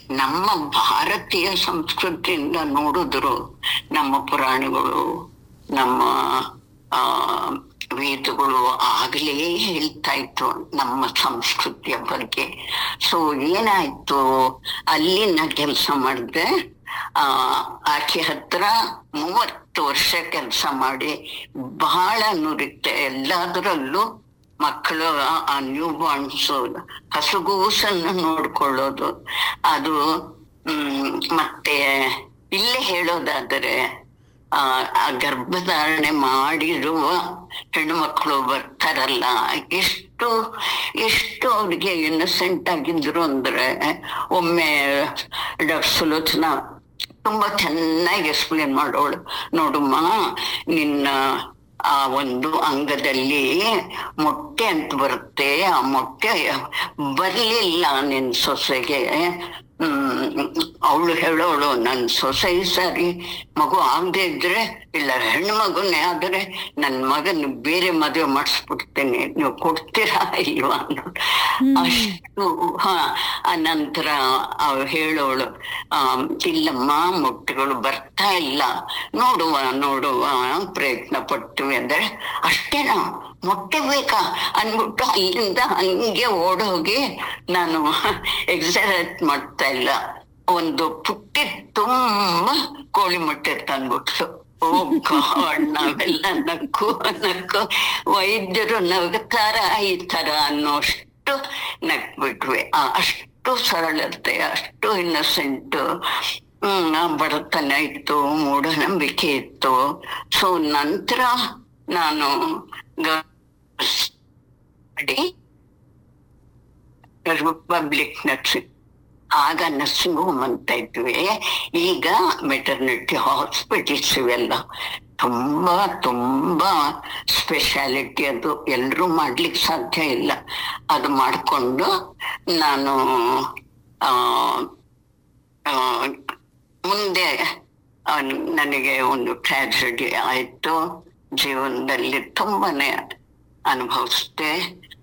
ನಮ್ಮ ಭಾರತೀಯ ಸಂಸ್ಕೃತಿಯಿಂದ ನೋಡಿದ್ರು ನಮ್ಮ ಪುರಾಣಗಳು ನಮ್ಮ ಆ ವೇದಗಳು ಆಗಲೇ ಹೇಳ್ತಾ ಇತ್ತು ನಮ್ಮ ಸಂಸ್ಕೃತಿಯ ಬಗ್ಗೆ ಸೊ ಏನಾಯ್ತು ಅಲ್ಲಿನ ಕೆಲಸ ಮಾಡಿದೆ ಆ ಆಕೆ ಹತ್ರ ಮೂವತ್ತು ವರ್ಷ ಕೆಲಸ ಮಾಡಿ ಬಹಳ ನುರಿತೆ ಎಲ್ಲದರಲ್ಲೂ ಮಕ್ಕಳು ಆ ನ್ಯೂ ಬಾರ್ನ್ಸ್ ಹಸುಗೂಸನ್ನು ನೋಡ್ಕೊಳ್ಳೋದು ಅದು ಹ್ಮ್ ಮತ್ತೆ ಇಲ್ಲೇ ಹೇಳೋದಾದರೆ ಆ ಆ ಗರ್ಭಧಾರಣೆ ಮಾಡಿರುವ ಹೆಣ್ಣುಮಕ್ಕಳು ಬರ್ತಾರಲ್ಲ ಎಷ್ಟು ಎಷ್ಟು ಅವ್ರಿಗೆ ಇನ್ನಸೆಂಟ್ ಆಗಿದ್ರು ಅಂದ್ರೆ ಒಮ್ಮೆ ಡಾಕ್ಟರ್ ಸುಲೋಚನಾ ತುಂಬಾ ಚೆನ್ನಾಗಿ ಎಕ್ಸ್ಪ್ಲೇನ್ ಮಾಡೋಳು ನೋಡುಮ್ಮ ನಿನ್ನ ಆ ಒಂದು ಅಂಗದಲ್ಲಿ ಮೊಟ್ಟೆ ಅಂತ ಬರುತ್ತೆ ಆ ಮೊಟ್ಟೆ ಬರ್ಲಿಲ್ಲ ನಿನ್ ಸೊಸೆಗೆ ಹ್ಮ್ ಅವಳು ಹೇಳೋಳು ನನ್ ಸೊಸೆ ಈ ಸಾರಿ ಮಗು ಆಗದೆ ಇದ್ರೆ ಇಲ್ಲ ಹೆಣ್ಣು ಮಗುನೇ ಆದ್ರೆ ನನ್ ಮಗನ್ ಬೇರೆ ಮದುವೆ ಮಾಡಿಸ್ಬಿಡ್ತೇನೆ ನೀವು ಕೊಡ್ತೀರಾ ಇಲ್ವಾ ಅನ್ನೋಳು ಅಷ್ಟು ಹಾ ಆ ನಂತರ ಅವಳು ಹೇಳೋಳು ಆ ಇಲ್ಲಮ್ಮ ಮೊಟ್ಟೆಗಳು ಬರ್ತಾ ಇಲ್ಲ ನೋಡುವ ನೋಡುವ ಪ್ರಯತ್ನ ಪಡ್ತೀವಿ ಅಂದ್ರೆ ಅಷ್ಟೇನಾ ಮೊಟ್ಟೆ ಬೇಕಾ ಅನ್ಬಿಟ್ಟು ಅಲ್ಲಿಂದ ಹಂಗೆ ಓಡೋಗಿ ನಾನು ಎಕ್ಸರ್ಸೈಸ್ ಮಾಡ್ತಾ ಇಲ್ಲ ಒಂದು ಪುಟ್ಟಿ ತುಂಬಾ ಕೋಳಿ ಮೊಟ್ಟೆ ತಂದ್ಬಿಟ್ಲು ಓ ಗಾಡ್ ನಾವೆಲ್ಲ ನಕ್ಕು ನಕ್ಕು ವೈದ್ಯರು ನಗ್ತಾರ ಈ ತರ ಅನ್ನೋಷ್ಟು ನಕ್ಬಿಟ್ವಿ ಆ ಅಷ್ಟು ಸರಳತೆ ಅಷ್ಟು ಇನ್ನಸೆಂಟ್ ಹ್ಮ್ ಆ ಬಡತನ ಇತ್ತು ಮೂಢನಂಬಿಕೆ ಇತ್ತು ಸೊ ನಂತರ ನಾನು ಗ- ಮಾಡಿ ರಿಪಬ್ಲಿಕ್ ನರ್ಸಿಂಗ್ ಆಗ ನರ್ಸಿಂಗ್ ಹೋಮ್ ಅಂತ ಇದ್ವಿ ಈಗ ಮೆಟರ್ನಿಟಿ ಹಾಸ್ಪಿಟಲ್ಸ್ ಇವೆಲ್ಲ ತುಂಬಾ ತುಂಬಾ ಸ್ಪೆಷಾಲಿಟಿ ಅದು ಎಲ್ಲರೂ ಮಾಡ್ಲಿಕ್ಕೆ ಸಾಧ್ಯ ಇಲ್ಲ ಅದು ಮಾಡಿಕೊಂಡು ನಾನು ಆ, ಆ, ಮುಂದೆ ಆ, ನನಗೆ ಒಂದು ಟ್ರಾಜಿಡಿ ಆಯ್ತು ಜೀವನದಲ್ಲಿ ತುಂಬಾನೇ ಅನುಭವಿಸ್ದೆ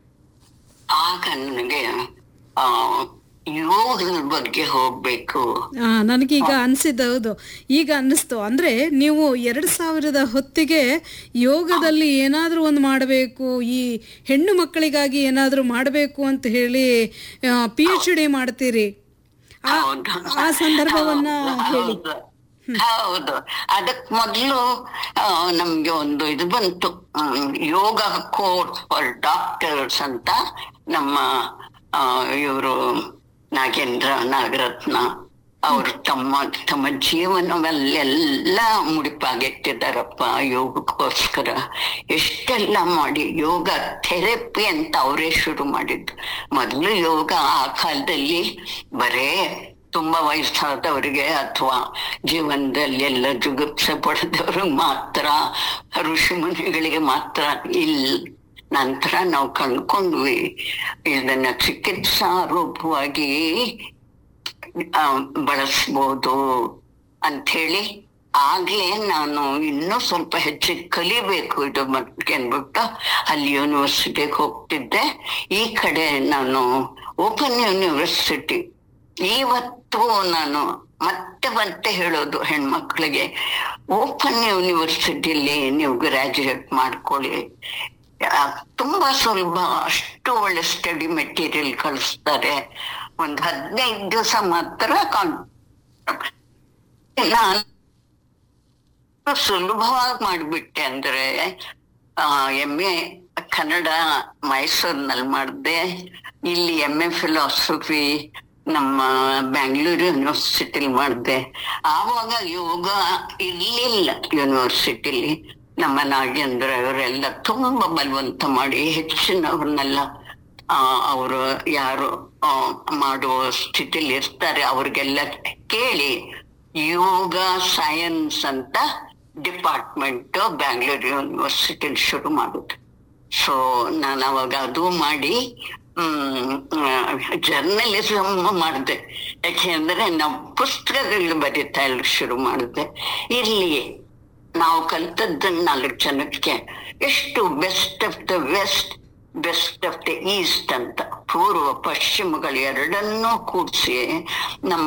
ಆಗ ನನಗೆ ಆ ಯೋಗದ ಬಗ್ಗೆ ಹೋಗ್ಬೇಕು ಆ, ನನಗೀಗ ಅನಿಸಿದ್ದು ಹೌದು ಈಗ ಅನ್ನಿಸ್ತು ಅಂದರೆ ನೀವು ಎರಡು ಸಾವಿರದ ಹೊತ್ತಿಗೆ ಯೋಗದಲ್ಲಿ ಏನಾದರೂ ಒಂದು ಮಾಡಬೇಕು ಈ ಹೆಣ್ಣು ಮಕ್ಕಳಿಗಾಗಿ ಏನಾದರೂ ಮಾಡಬೇಕು ಅಂತ ಹೇಳಿ ಪಿ ಎಚ್ ಡಿ ಮಾಡ್ತೀರಿ ಆ- ಹೌದು. ಆ ಸಂದರ್ಭವನ್ನ ಹೇಳಿ ಹೌದು ಹೌದು ಅದಕ್ ಮೊದಲು ನಮ್ಗೆ ಒಂದು ಇದು ಬಂತು ಹ್ಮ್, ಯೋಗ ಕೋರ್ಸ್ ಫಾರ್ ಡಾಕ್ಟರ್ಸ್ ಅಂತ ನಮ್ಮ ಇವರು ನಾಗೇಂದ್ರ ನಾಗರತ್ನ ಅವರು ತಮ್ಮ ತಮ್ಮ ಜೀವನವಲ್ಲೆಲ್ಲ ಮುಡಿಪಾಗಿಟ್ಟಿದ್ದಾರಪ್ಪ ಯೋಗಕ್ಕೋಸ್ಕರ ಎಷ್ಟೆಲ್ಲ ಮಾಡಿ ಯೋಗ ಥೆರಪಿ ಅಂತ ಅವರೇ ಶುರು ಮಾಡಿದ್ದು ಮೊದಲು ಯೋಗ ಆ ಕಾಲದಲ್ಲಿ ಬರೇ ತುಂಬಾ ವಯಸ್ಸಾದವರಿಗೆ ಅಥವಾ ಜೀವನದಲ್ಲಿ ಎಲ್ಲ ಜುಗುಪ್ಸೆ ಪಡೆದವ್ರಿಗೆ ಮಾತ್ರ ಋಷಿ ಮುನಿಗಳಿಗೆ ಮಾತ್ರ ಇಲ್ಲ ನಂತರ ನಾವು ಕಂಡ್ಕೊಂಡ್ವಿ ಇದನ್ನ ಚಿಕಿತ್ಸಾ ರೂಪವಾಗಿ ಆ, ಬಳಸ್ಬೋದು ಅಂಥೇಳಿ ಆಗ್ಲೇ ನಾನು ಇನ್ನೂ ಸ್ವಲ್ಪ ಹೆಚ್ಚಿಗೆ ಕಲಿಬೇಕು ಇದು ಬಗ್ಗೆ ಅಂದ್ಬಿಟ್ಟು ಅಲ್ಲಿ ಯೂನಿವರ್ಸಿಟಿಗೆ ಹೋಗ್ತಿದ್ದೆ ಈ ಕಡೆ ನಾನು ಓಪನ್ ಯೂನಿವರ್ಸಿಟಿ ಇವತ್ತು ನಾನು ಮತ್ತೆ ಮತ್ತೆ ಹೇಳೋದು ಹೆಣ್ಮಕ್ಳಿಗೆ ಓಪನ್ ಯೂನಿವರ್ಸಿಟಿಲಿ ನೀವು ಗ್ರಾಜುಯೇಟ್ ಮಾಡ್ಕೊಳ್ಳಿ ಆ, ತುಂಬಾ ಸುಲಭ ಅಷ್ಟು ಒಳ್ಳೆ ಸ್ಟಡಿ ಮೆಟೀರಿಯಲ್ ಕಳಿಸ್ತಾರೆ ಒಂದ್ ಹದಿನೈದು ದಿವಸ ಮಾತ್ರ ಕಾನ್ ನಾನು ಸುಲಭವಾಗಿ ಮಾಡ್ಬಿಟ್ಟೆ ಅಂದ್ರೆ ಎಮ್ ಎ ಕನ್ನಡ ಮೈಸೂರಿನಲ್ಲಿ ಮಾಡಿದೆ ಇಲ್ಲಿ ಎಮ್ ಎ ಫಿಲಾಸಫಿ ನಮ್ಮ ಬ್ಯಾಂಗ್ಳೂರು ಯೂನಿವರ್ಸಿಟಿಲಿ ಮಾಡಿದೆ ಆವಾಗ ಯೋಗ ಇರ್ಲಿಲ್ಲ ಯೂನಿವರ್ಸಿಟಿಲಿ ನಮ್ಮ ನಾಗೇಂದ್ರ ಅವರೆಲ್ಲ ತುಂಬಾ ಬಲವಂತ ಮಾಡಿ ಹೆಚ್ಚಿನವ್ರನ್ನೆಲ್ಲ ಆ ಅವರು ಯಾರು ಆ, ಮಾಡುವ ಸ್ಥಿತಿಲಿ ಇರ್ತಾರೆ ಅವ್ರಿಗೆಲ್ಲ ಕೇಳಿ ಯೋಗ ಸೈನ್ಸ್ ಅಂತ ಡಿಪಾರ್ಟ್ಮೆಂಟ್ ಬ್ಯಾಂಗ್ಳೂರು ಯೂನಿವರ್ಸಿಟಿ ಶುರು ಮಾಡುದು ಸೊ ನಾನು ಅವಾಗ ಅದು ಮಾಡಿ ಜರ್ನಲಿಸಮ್ ಮಾಡಿದೆ ಯಾಕೆಂದ್ರೆ ನಾವು ಪುಸ್ತಕಗಳು ಬರೀತಾ ಇಲ್ಲ ಶುರು ಮಾಡಿದೆ ಇಲ್ಲಿ ನಾವು ಕಲ್ತದ್ದನ್ನ ನಾಲ್ಕು ಜನಕ್ಕೆ ಎಷ್ಟು best of the west best of the east ಅಂತ ಪೂರ್ವ ಪಶ್ಚಿಮಗಳು ಎರಡನ್ನೂ ಕೂಡಿಸಿ ನಮ್ಮ